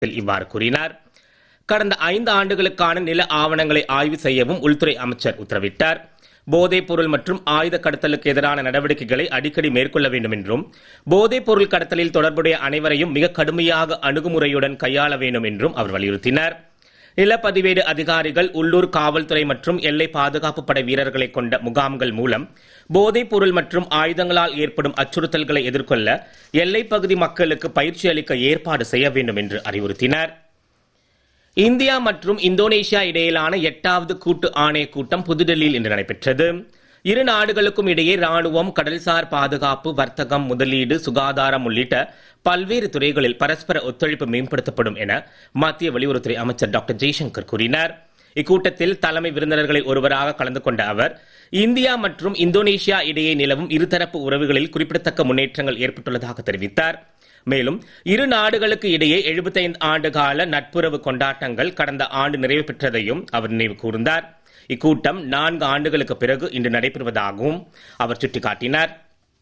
இவ்வாறு கூறினார் கடந்த ஐந்து ஆண்டுகளுக்கான நில ஆவணங்களை ஆய்வு செய்யவும் உள்துறை அமைச்சர் உத்தரவிட்டார் போதைப் பொருள் மற்றும் ஆயுத கடத்தலுக்கு எதிரான நடவடிக்கைகளை அடிக்கடி மேற்கொள்ள வேண்டும் என்றும் போதைப் பொருள் கடத்தலில் தொடர்புடைய அனைவரையும் மிக கடுமையாக அணுகுமுறையுடன் கையாள வேண்டும் என்றும் அவர் வலியுறுத்தினார் நிலப்பதிவேடு அதிகாரிகள் உள்ளூர் காவல்துறை மற்றும் எல்லை பாதுகாப்பு படை வீரர்களை கொண்ட முகாம்கள் மூலம் போதைப் பொருள் மற்றும் ஆயுதங்களால் ஏற்படும் அச்சுறுத்தல்களை எதிர்கொள்ள எல்லைப் பகுதி மக்களுக்கு பயிற்சி அளிக்க ஏற்பாடு செய்ய வேண்டும் என்று அறிவுறுத்தினார் இந்தியா மற்றும் இந்தோனேஷியா இடையிலான எட்டாவது கூட்டு ஆணைய கூட்டம் புதுடெல்லியில் இன்று நடைபெற்றது இரு நாடுகளுக்கும் இடையே ராணுவம் கடல்சார் பாதுகாப்பு வர்த்தகம் முதலீடு சுகாதாரம் உள்ளிட்ட பல்வேறு துறைகளில் பரஸ்பர ஒத்துழைப்பு மேம்படுத்தப்படும் என மத்திய வெளியுறவுத்துறை அமைச்சர் டாக்டர் ஜெய்சங்கர் கூறினார் இக்கூட்டத்தில் தலைமை விருந்தினர்களில் ஒருவராக கலந்து கொண்ட அவர் இந்தியா மற்றும் இந்தோனேஷியா இடையே நிலவும் இருதரப்பு உறவுகளில் குறிப்பிடத்தக்க முன்னேற்றங்கள் ஏற்பட்டுள்ளதாக தெரிவித்தார் மேலும் இரு நாடுகளுக்கு இடையே 75 ஆண்டு கால நட்புறவு கொண்டாட்டங்கள் கடந்த ஆண்டு நிறைவு பெற்றதையும் அவர் நினைவு கூர்ந்தார் இக்கூட்டம் நான்கு ஆண்டுகளுக்கு பிறகு இன்று நடைபெறுவதாகவும் அவர் சுட்டிக்காட்டினார்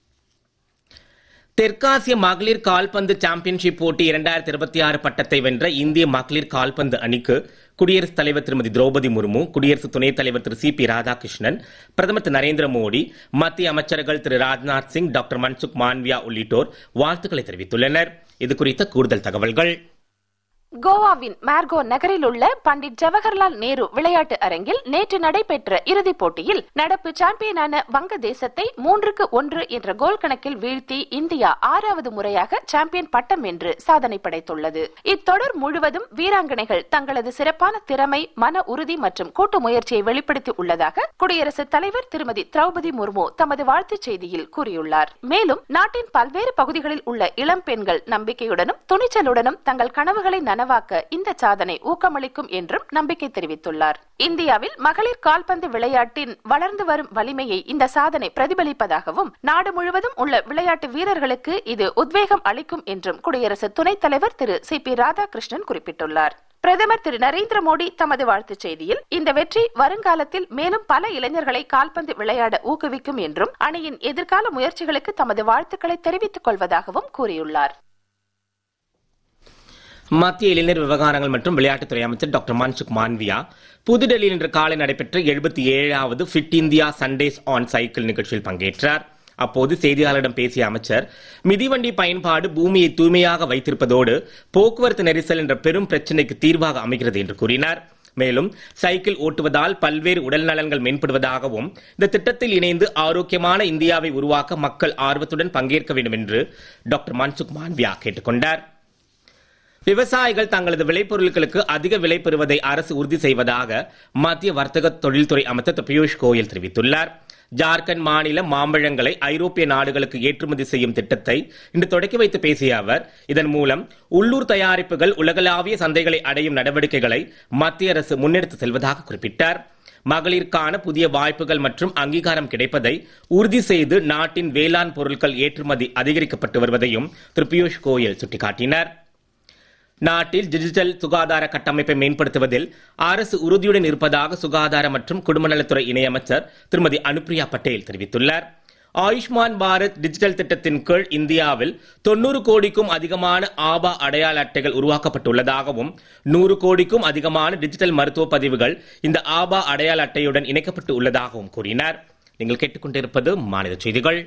தெற்காசிய மகளிர் கால்பந்து சாம்பியன்ஷிப் போட்டி இரண்டாயிரத்தி இருபத்தி ஆறு பட்டத்தை வென்ற இந்திய மகளிர் கால்பந்து அணிக்கு குடியரசுத் தலைவர் திருமதி திரௌபதி முர்மு குடியரசு துணைத் தலைவர் திரு சி பி ராதாகிருஷ்ணன் பிரதமர் திரு நரேந்திர மோடி மத்திய அமைச்சர்கள் திரு ராஜ்நாத் சிங் டாக்டர் மன்சுக் மாண்வியா உள்ளிட்டோர் வாழ்த்துக்களை தெரிவித்துள்ளனர் இது குறித்த கூடுதல் தகவல்கள் கோவாவின் மார்கோ நகரில் உள்ள பண்டிட் ஜவஹர்லால் நேரு விளையாட்டு அரங்கில் நேற்று நடைபெற்ற இறுதிப் போட்டியில் நடப்பு சாம்பியனான வங்கதேசத்தை மூன்றுக்கு ஒன்று என்ற கோல் கணக்கில் வீழ்த்தி இந்தியா ஆறாவது முறையாக சாம்பியன் பட்டம் வென்று சாதனை படைத்துள்ளது இத்தொடர் முழுவதும் வீராங்கனைகள் தங்களது சிறப்பான திறமை மன உறுதி மற்றும் கூட்டு முயற்சியை வெளிப்படுத்தி உள்ளதாக குடியரசுத் தலைவர் திருமதி திரௌபதி முர்மு தமது வாழ்த்துச் செய்தியில் கூறியுள்ளார் மேலும் நாட்டின் பல்வேறு பகுதிகளில் உள்ள இளம் பெண்கள் நம்பிக்கையுடனும் துணிச்சலுடனும் தங்கள் கனவுகளை நனவாக்க இந்த சாதனை ஊக்கமளிக்கும் என்றும் நம்பிக்கை தெரிவித்துள்ளார் இந்தியாவில் மகளிர் கால்பந்து விளையாட்டின் வளர்ந்து வரும் வலிமையை இந்த சாதனை பிரதிபலிப்பதாகவும் நாடு முழுவதும் உள்ள விளையாட்டு வீரர்களுக்கு இது உத்வேகம் அளிக்கும் என்றும் குடியரசு துணைத் தலைவர் திரு சி பி ராதாகிருஷ்ணன் குறிப்பிட்டுள்ளார் பிரதமர் திரு நரேந்திர மோடி தமது வாழ்த்துச் செய்தியில் இந்த வெற்றி வருங்காலத்தில் மேலும் பல இளைஞர்களை கால்பந்து விளையாட ஊக்குவிக்கும் என்றும் அணியின் எதிர்கால முயற்சிகளுக்கு தமது வாழ்த்துக்களை தெரிவித்துக் கொள்வதாகவும் கூறியுள்ளார் மத்திய இளைஞர் விவகாரங்கள் மற்றும் விளையாட்டுத்துறை அமைச்சர் டாக்டர் மன்சுக் மாண்வியா புதுடெல்லியில் இன்று காலை நடைபெற்ற எழுபத்தி ஏழாவது fit India Sundays on cycle நிகழ்ச்சியில் பங்கேற்றார் அப்போது செய்தியாளரிடம் பேசிய அமைச்சர் மிதிவண்டி பயன்பாடு பூமியை தூய்மையாக வைத்திருப்பதோடு போக்குவரத்து நெரிசல் என்ற பெரும் பிரச்சினைக்கு தீர்வாக அமைகிறது என்று கூறினார் மேலும் சைக்கிள் ஓட்டுவதால் பல்வேறு உடல் நலன்கள் மேம்படுவதாகவும் இந்த திட்டத்தில் இணைந்து ஆரோக்கியமான இந்தியாவை உருவாக்க மக்கள் ஆர்வத்துடன் பங்கேற்க வேண்டும் என்று டாக்டர் மன்சுக் மாண்வியா கேட்டுக்கொண்டார் விவசாயிகள் தங்களது விளைபொருட்களுக்கு அதிக விலை பெறுவதை அரசு உறுதி செய்வதாக மத்திய வர்த்தக தொழில்துறை அமைச்சர் திரு பியூஷ் கோயல் தெரிவித்துள்ளார் ஜார்க்கண்ட் மாநில மாம்பழங்களை ஐரோப்பிய நாடுகளுக்கு ஏற்றுமதி செய்யும் திட்டத்தை இன்று தொடக்கி வைத்து பேசிய அவர் இதன் மூலம் உள்ளூர் தயாரிப்புகள் உலகளாவிய சந்தைகளை அடையும் நடவடிக்கைகளை மத்திய அரசு முன்னெடுத்து செல்வதாக குறிப்பிட்டார் மகளிருக்கான புதிய வாய்ப்புகள் மற்றும் அங்கீகாரம் கிடைப்பதை உறுதி செய்து நாட்டின் வேளாண் பொருட்கள் ஏற்றுமதி அதிகரிக்கப்பட்டு வருவதையும் திரு பியூஷ் கோயல் சுட்டிக்காட்டினார் நாட்டில் டிஜிட்டல் சுகாதார கட்டமைப்பை மேம்படுத்துவதில் அரசு உறுதியுடன் இருப்பதாக சுகாதார மற்றும் குடும்பநலத்துறை இணையமைச்சர் திருமதி அனுப்ரியா பட்டேல் தெரிவித்துள்ளார் ஆயுஷ்மான் பாரத் டிஜிட்டல் திட்டத்தின் கீழ் இந்தியாவில் தொண்ணூறு கோடிக்கும் அதிகமான ஆபா அடையாள அட்டைகள் உருவாக்கப்பட்டுள்ளதாகவும் நூறு கோடிக்கும் அதிகமான டிஜிட்டல் மருத்துவ பதிவுகள் இந்த ஆபா அடையாள அட்டையுடன் இணைக்கப்பட்டு உள்ளதாகவும் கூறினார் நீங்கள் கேட்டுக்கொண்டிருப்பது மாநில செய்திகள்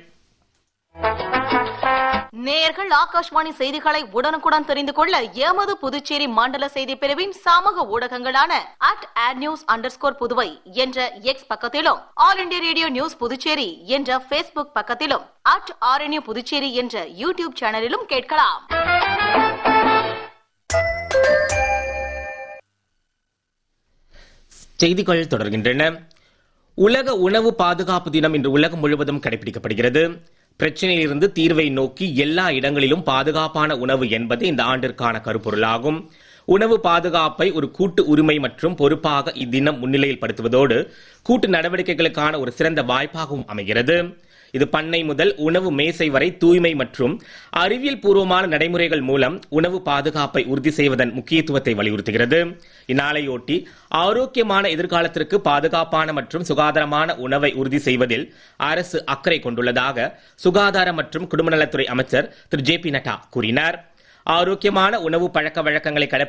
நேயர்கள் ஆகாஷ்வாணி செய்திகளை உடனுக்குடன் தெரிந்து கொள்ள எமது புதுச்சேரி மண்டல செய்தி பிரிவின் சமூக ஊடகங்களான at at news under Puduvai என்ற எக்ஸ் பக்கத்திலும் All India Radio news Puducherry என்ற பேஸ்புக் பக்கத்திலும் அட் ஆர்என்யூ புதுச்சேரி என்ற யூடியூப் சேனலிலும் கேட்கலாம் செய்திகள் தொடர்கின்றன உலக உணவு பாதுகாப்பு தினம் இன்று உலகம் முழுவதும் கடைபிடிக்கப்படுகிறது பிரச்சனையிலிருந்து தீர்வை நோக்கி எல்லா இடங்களிலும் பாதுகாப்பான உணவு என்பது இந்த ஆண்டிற்கான கருப்பொருளாகும் உணவு பாதுகாப்பை ஒரு கூட்டு உரிமை மற்றும் பொறுப்பாக இத்தினம் முன்னிலையில் படுத்துவதோடு கூட்டு நடவடிக்கைகளுக்கான ஒரு சிறந்த வாய்ப்பாகவும் அமைகிறது இது பண்ணை முதல் உணவு மேசை வரை தூய்மை மற்றும் அறிவியல் பூர்வமான நடைமுறைகள் மூலம் உணவு பாதுகாப்பை உறுதி செய்வதன் முக்கியத்துவத்தை வலியுறுத்துகிறது இந்நாளையொட்டி ஆரோக்கியமான எதிர்காலத்திற்கு பாதுகாப்பான மற்றும் சுகாதாரமான உணவை உறுதி செய்வதில் அரசு அக்கறை கொண்டுள்ளதாக சுகாதார மற்றும் குடும்பநலத்துறை அமைச்சர் திரு ஜே பி நட்டா கூறினார் ஆரோக்கியமான உணவு பழக்க வழக்கங்களை